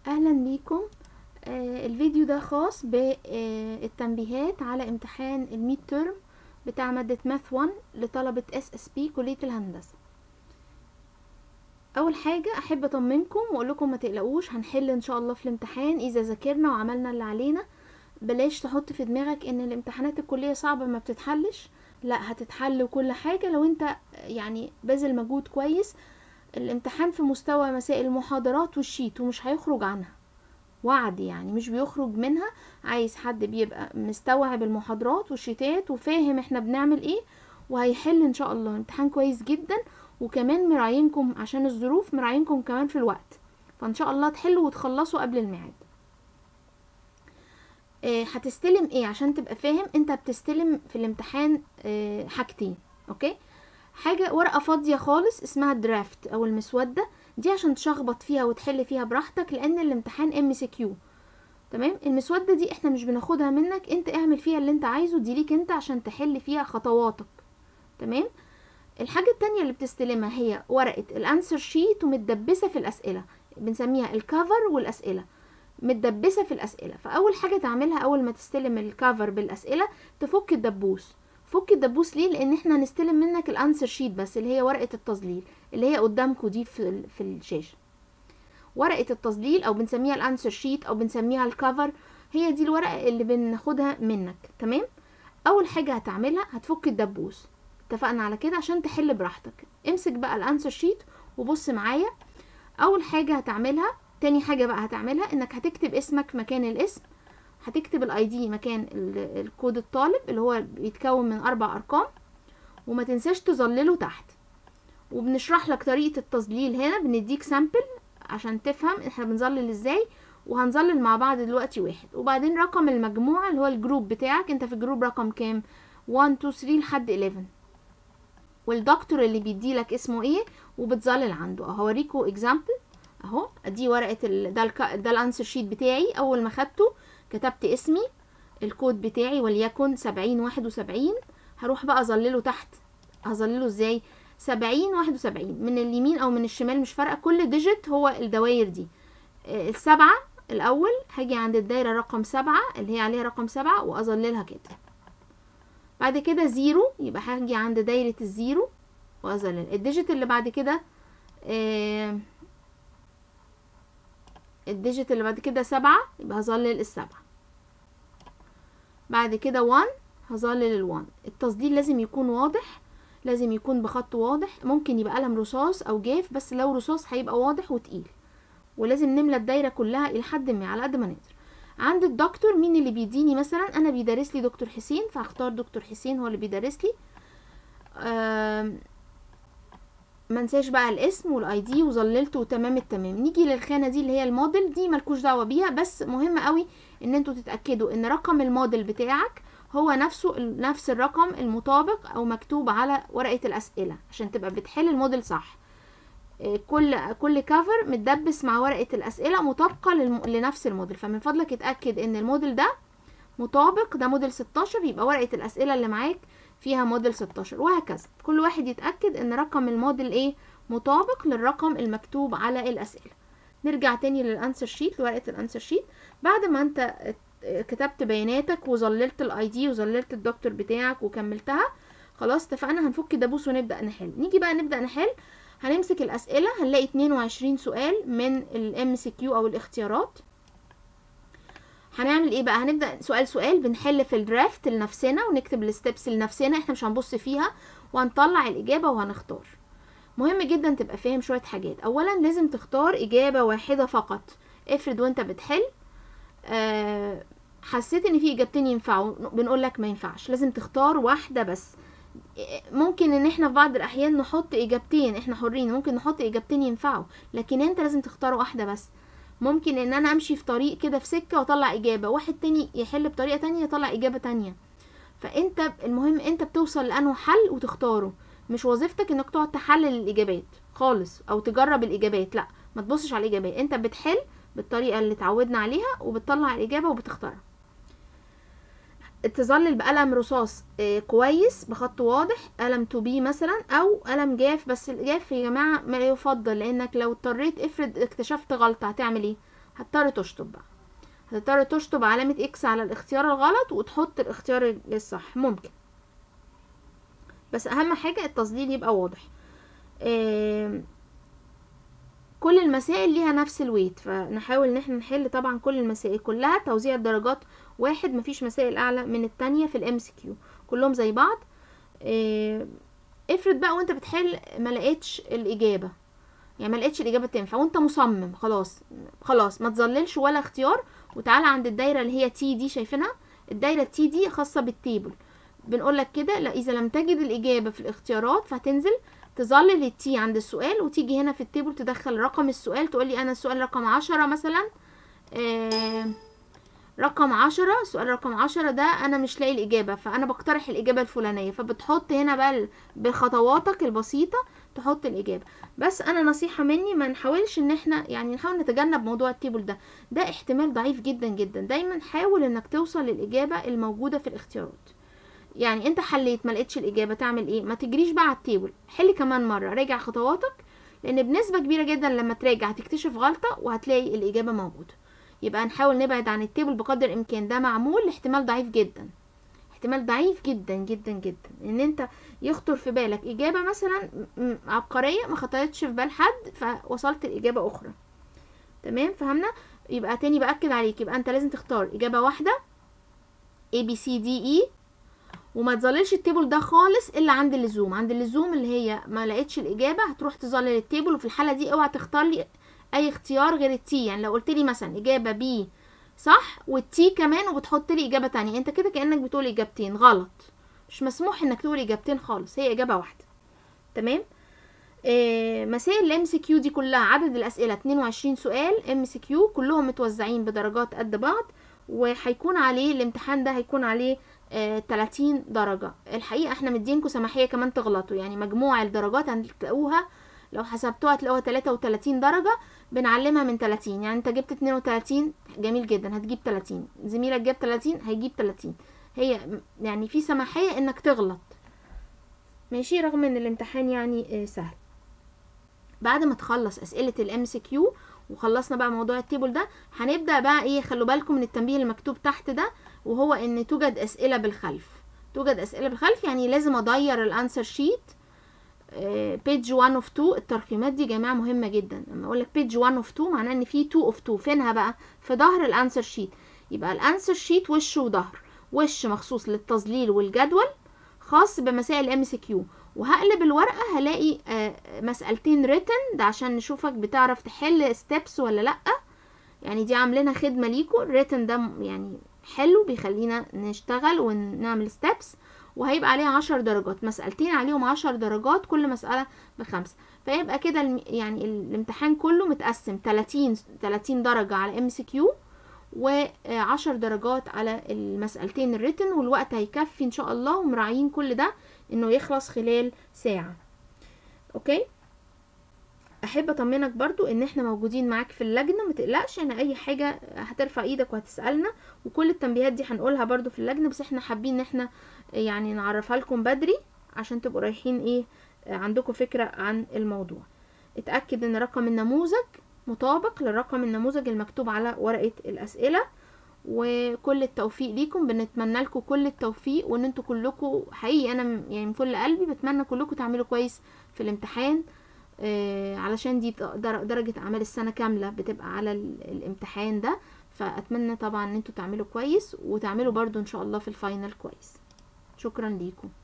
اهلا بيكم آه الفيديو ده خاص بالتنبيهات على امتحان الميد ترم بتاع مادة ماث 1 لطلبة اس اس بي كلية الهندسة اول حاجة احب اطمنكم واقول لكم ما تقلقوش هنحل ان شاء الله في الامتحان اذا ذاكرنا وعملنا اللي علينا بلاش تحط في دماغك ان الامتحانات الكلية صعبة ما بتتحلش لا هتتحل وكل حاجة لو انت يعني باذل مجهود كويس الامتحان في مستوى مسائل المحاضرات والشيت ومش هيخرج عنها وعد يعني مش بيخرج منها عايز حد بيبقى مستوعب المحاضرات والشيتات وفاهم احنا بنعمل ايه وهيحل ان شاء الله امتحان كويس جدا وكمان مراعينكم عشان الظروف مراعينكم كمان في الوقت فان شاء الله تحلوا وتخلصوا قبل الميعاد اه هتستلم ايه عشان تبقى فاهم انت بتستلم في الامتحان اه حاجتين اوكي حاجة ورقة فاضية خالص اسمها درافت او المسودة دي عشان تشخبط فيها وتحل فيها براحتك لان الامتحان ام سي كيو تمام المسودة دي احنا مش بناخدها منك انت اعمل فيها اللي انت عايزه دي ليك انت عشان تحل فيها خطواتك تمام الحاجة التانية اللي بتستلمها هي ورقة الانسر شيت ومتدبسة في الاسئلة بنسميها الكفر والاسئلة متدبسة في الاسئلة فاول حاجة تعملها اول ما تستلم الكفر بالاسئلة تفك الدبوس فك الدبوس ليه لان احنا هنستلم منك الانسر شيت بس اللي هي ورقه التظليل اللي هي قدامكم دي في في الشاشه ورقه التظليل او بنسميها الانسر شيت او بنسميها الكفر هي دي الورقه اللي بناخدها منك تمام اول حاجه هتعملها هتفك الدبوس اتفقنا على كده عشان تحل براحتك امسك بقى الانسر شيت وبص معايا اول حاجه هتعملها تاني حاجه بقى هتعملها انك هتكتب اسمك مكان الاسم هتكتب الاي دي مكان الكود الطالب اللي هو بيتكون من اربع ارقام وما تنساش تظلله تحت وبنشرح لك طريقه التظليل هنا بنديك سامبل عشان تفهم احنا بنظلل ازاي وهنظلل مع بعض دلوقتي واحد وبعدين رقم المجموعه اللي هو الجروب بتاعك انت في الجروب رقم كام 1 2 3 لحد 11 والدكتور اللي بيديلك اسمه ايه وبتظلل عنده اهو هوريكوا اكزامبل اهو دي ورقه ال... ده الك... ده الانسر شيت بتاعي اول ما خدته كتبت اسمي الكود بتاعي وليكن سبعين واحد وسبعين هروح بقى اظلله تحت هظلله ازاي سبعين واحد وسبعين من اليمين او من الشمال مش فارقه كل ديجيت هو الدواير دي السبعة الاول هاجي عند الدايره رقم سبعة اللي هي عليها رقم سبعة واظللها كده بعد كده زيرو يبقى هاجي عند دايره الزيرو واظلل الديجيت اللي بعد كده آه الديجيت اللي بعد كده سبعة يبقى هظلل السبعة بعد كده وان هظلل الوان التظليل لازم يكون واضح لازم يكون بخط واضح ممكن يبقى قلم رصاص او جاف بس لو رصاص هيبقى واضح وتقيل ولازم نملى الدايره كلها الى حد ما على قد ما نقدر عند الدكتور مين اللي بيديني مثلا انا بيدرس لي دكتور حسين فهختار دكتور حسين هو اللي بيدرس لي منساش بقى الاسم والاي دي وظللته تمام التمام نيجي للخانه دي اللي هي الموديل دي ملكوش دعوه بيها بس مهم قوي ان انتوا تتاكدوا ان رقم الموديل بتاعك هو نفسه نفس الرقم المطابق او مكتوب على ورقه الاسئله عشان تبقى بتحل الموديل صح كل كل كفر متدبس مع ورقه الاسئله مطابقه للم... لنفس الموديل فمن فضلك اتاكد ان الموديل ده مطابق ده موديل 16 يبقى ورقه الاسئله اللي معاك فيها موديل 16 وهكذا كل واحد يتأكد ان رقم الموديل ايه مطابق للرقم المكتوب على الاسئلة نرجع تاني للانسر شيت لورقة الانسر شيت بعد ما انت كتبت بياناتك وظللت الاي دي وظللت الدكتور بتاعك وكملتها خلاص اتفقنا هنفك الدبوس ونبدأ نحل نيجي بقى نبدأ نحل هنمسك الاسئلة هنلاقي 22 سؤال من الام سي كيو او الاختيارات هنعمل ايه بقى هنبدا سؤال سؤال بنحل في الدرافت لنفسنا ونكتب الستبس لنفسنا احنا مش هنبص فيها وهنطلع الاجابه وهنختار مهم جدا تبقى فاهم شويه حاجات اولا لازم تختار اجابه واحده فقط افرض وانت بتحل آه حسيت ان في اجابتين ينفعوا بنقول لك ما ينفعش لازم تختار واحده بس ممكن ان احنا في بعض الاحيان نحط اجابتين احنا حرين ممكن نحط اجابتين ينفعوا لكن انت لازم تختار واحده بس ممكن ان انا امشي في طريق كده في سكة واطلع اجابة واحد تاني يحل بطريقة تانية يطلع اجابة تانية فانت المهم انت بتوصل لانه حل وتختاره مش وظيفتك انك تقعد تحلل الاجابات خالص او تجرب الاجابات لا ما تبصش على الاجابات انت بتحل بالطريقة اللي اتعودنا عليها وبتطلع الاجابة وبتختارها تظلل بقلم رصاص كويس بخط واضح قلم تو بي مثلا او قلم جاف بس الجاف يا جماعه ما يفضل لانك لو اضطريت افرض اكتشفت غلطه هتعمل ايه هتضطر تشطب بقى هتضطر تشطب علامة اكس على الاختيار الغلط وتحط الاختيار الصح ممكن بس اهم حاجة التظليل يبقى واضح آم، كل المسائل ليها نفس الويت فنحاول ان احنا نحل طبعا كل المسائل كلها توزيع الدرجات واحد مفيش مسائل اعلى من التانية في الام سي كيو كلهم زي بعض آم، افرض بقى وانت بتحل ما لقيتش الاجابه يعني ما لقيتش الاجابه تنفع وانت مصمم خلاص خلاص ما تظللش ولا اختيار وتعالى عند الدايره اللي هي تي دي شايفينها الدايره تي دي خاصه بالتيبل بنقول لك كده لا اذا لم تجد الاجابه في الاختيارات فهتنزل تظلل التي عند السؤال وتيجي هنا في التيبل تدخل رقم السؤال تقول لي انا السؤال رقم عشرة مثلا آه رقم عشرة سؤال رقم عشرة ده انا مش لاقي الاجابة فانا بقترح الاجابة الفلانية فبتحط هنا بقى ال- بخطواتك البسيطة تحط الاجابة بس انا نصيحة مني ما نحاولش ان احنا يعني نحاول نتجنب موضوع التيبل ده ده احتمال ضعيف جدا جدا دايما حاول انك توصل للاجابة الموجودة في الاختيارات يعني انت حليت ما لقيتش الاجابة تعمل ايه ما تجريش بقى على التيبل حل كمان مرة راجع خطواتك لان بنسبة كبيرة جدا لما تراجع هتكتشف غلطة وهتلاقي الاجابة موجودة يبقى نحاول نبعد عن التيبل بقدر الامكان ده معمول لاحتمال ضعيف جدا احتمال ضعيف جدا جدا جدا ان انت يخطر في بالك اجابه مثلا م- م- عبقريه ما خطرتش في بال حد فوصلت لاجابه اخرى تمام فهمنا يبقى تاني باكد عليك يبقى انت لازم تختار اجابه واحده A B C D E وما تظللش التيبل ده خالص الا عند اللزوم عند اللزوم اللي هي ما لقيتش الاجابه هتروح تظلل التيبل وفي الحاله دي اوعى تختار لي اي اختيار غير التي يعني لو قلت لي مثلا اجابه بي صح والتي كمان وبتحط لي اجابه تانية انت كده كانك بتقول اجابتين غلط مش مسموح انك تقول اجابتين خالص هي اجابه واحده تمام آه مسائل الام سي كيو دي كلها عدد الاسئله 22 سؤال ام سي كيو كلهم متوزعين بدرجات قد بعض وهيكون عليه الامتحان ده هيكون عليه آه 30 درجه الحقيقه احنا مدينكم سماحيه كمان تغلطوا يعني مجموع الدرجات هتلاقوها لو حسبتوها هتلاقوها 33 درجه بنعلمها من 30 يعني انت جبت 32 جميل جدا هتجيب 30 زميلك جاب 30 هيجيب 30 هي م- يعني في سماحيه انك تغلط ماشي رغم ان الامتحان يعني آه، سهل بعد ما تخلص اسئله الام سي كيو وخلصنا بقى موضوع التيبل ده هنبدا بقى ايه خلوا بالكم من التنبيه المكتوب تحت ده وهو ان توجد اسئله بالخلف توجد اسئله بالخلف يعني لازم اضير الانسر شيت بيج 1 اوف 2 الترقيمات دي يا جماعه مهمه جدا لما اقول لك بيج 1 اوف 2 معناه ان في 2 اوف 2 فينها بقى في ظهر الانسر شيت يبقى الانسر شيت وش وظهر وش مخصوص للتظليل والجدول خاص بمسائل ام سي كيو وهقلب الورقه هلاقي آه، مسالتين ريتن ده عشان نشوفك بتعرف تحل ستيبس ولا لا يعني دي عاملينها خدمه ليكم الريتن ده م- يعني حلو بيخلينا نشتغل ونعمل ستيبس وهيبقى عليها عشر درجات مسألتين عليهم عشر درجات كل مسألة بخمسة فيبقى كده الم- يعني الامتحان كله متقسم 30 30 درجة على ام سي كيو وعشر درجات على المسألتين الريتن والوقت هيكفي ان شاء الله ومراعيين كل ده انه يخلص خلال ساعة اوكي احب اطمنك برضو ان احنا موجودين معاك في اللجنة ما تقلقش ان اي حاجة هترفع ايدك وهتسألنا وكل التنبيهات دي هنقولها برضو في اللجنة بس احنا حابين ان احنا يعني نعرفها لكم بدري عشان تبقوا رايحين ايه عندكم فكرة عن الموضوع اتأكد ان رقم النموذج مطابق للرقم النموذج المكتوب على ورقة الأسئلة وكل التوفيق ليكم بنتمنى لكم كل التوفيق وان انتوا كلكم حقيقي انا م- يعني من كل قلبي بتمنى كلكم تعملوا كويس في الامتحان آه علشان دي ت- در- درجة اعمال السنة كاملة بتبقى على ال- الامتحان ده فاتمنى طبعا ان انتوا تعملوا كويس وتعملوا برضو ان شاء الله في الفاينل كويس شكرا ليكم